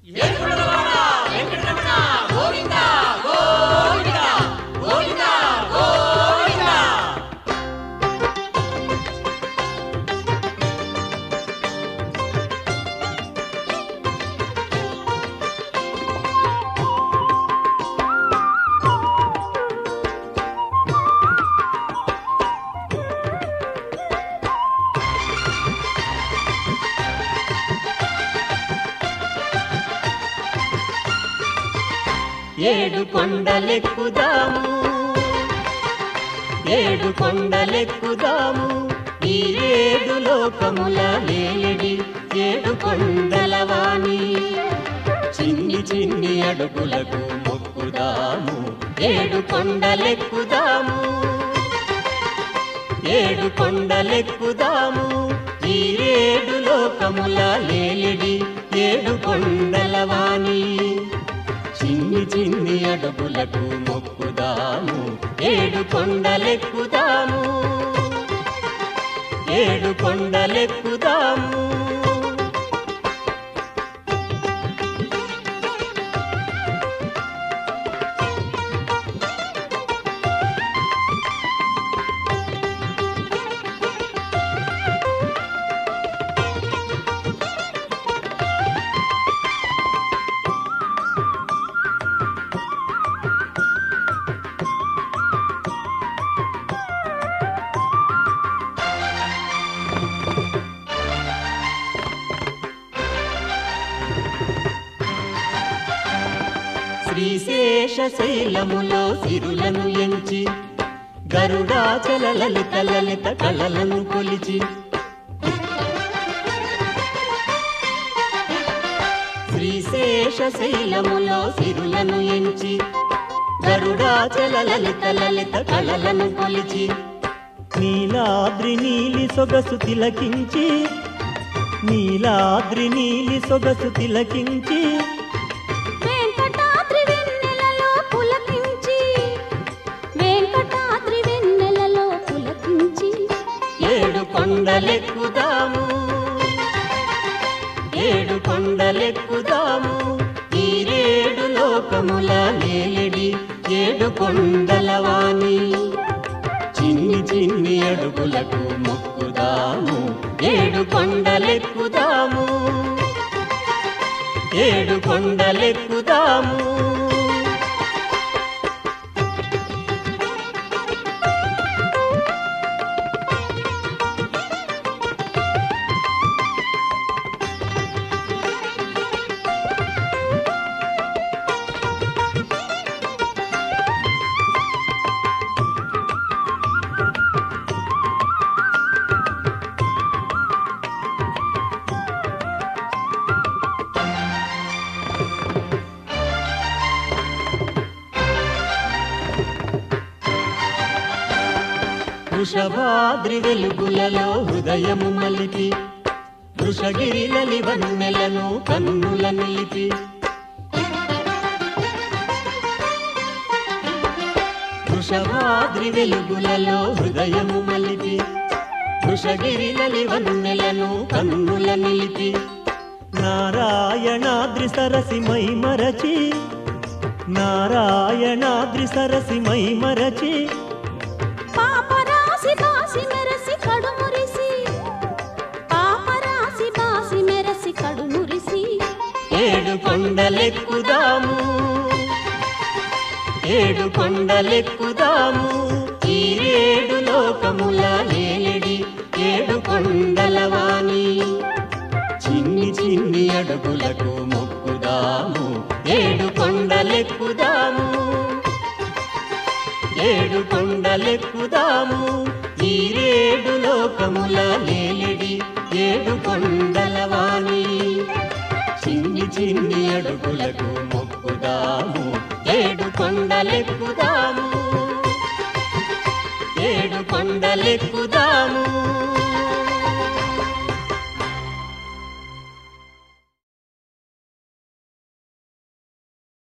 ఏడు కొండలెక్కుదాము ఏడు కొండలెక్కుదాము ఈ ఏడు లోకముల లేడి ఏడు కొండలవాణి చిన్ని చిన్ని అడుగులకు మొక్కుదాము ఏడు కొండలెక్కుదాము ఏడు కొండలెక్కుదాము ఈ ఏడు లోకముల లేలిడి ఏడు కొండలవాణి చిన్ని చిన్ని అడుగులకు మొక్కుదాము ఏడు కొండలెక్కుదాము ఏడు కొండలెక్కుదాము శ్రీశేష శైలములో సిరులను ఎంచి గరుడాచల లలిత లలిత కళలను కొలిచి శ్రీశేష శైలములో సిరులను ఎంచి గరుడాచల లలిత లలిత కళలను కొలిచి నీలాద్రి నీలి సొగసు తిలకించి నీలాద్రి నీలి సొగసు తిలకించి వెంకటాద్రి వెన్నెలలో పులకించి వెంకటాద్రి వెన్నెలలో పులకించి ఏడు కొండలెక్కుదాము ఏడు కొండలెక్కుదాము ఈ ఏడు లోకముల నేలిడి ఏడు కొండలవాణి చిన్ని చిన్ని అడుగులకు మొక్కుదాము ఏడు కొండలెక్కుదాము ఏడు కొండలెక్కుదాము వృషభాద్రి వెలుగులలో హృదయము మలిపి వృషగిరిలలి వన్నెలను కన్నుల నిలిపి వృషభాద్రి వెలుగులలో హృదయము మలిపి వృషగిరిలలి వన్నెలను కన్నుల నిలిపి నారాయణాద్రి సరసి మై మరచి నారాయణాద్రి సరసి మై మరచి పాపరాసి బాసి మెరసి కడుమురిసి పాపరాసి బాసి మెరసి కడుమురిసి ఏడు కొండలెక్కుదాము ఏడు కొండలెక్కుదాము ఈ ఏడు లోకముల లేలిడి ఏడు కొండలవాణి చిన్ని చిన్ని అడుగులకు మొక్కుదాము ఏడు కొండలెక్కుదాము ఏడు కొండలెక్కుదాము ఈ ఏడు లోకముల లేలిడి ఏడు కొండలవాణి చిన్ని చిన్ని అడుగులకు మొక్కుదాము ఏడు కొండలెక్కుదాము ఏడు కొండలెక్కుదాము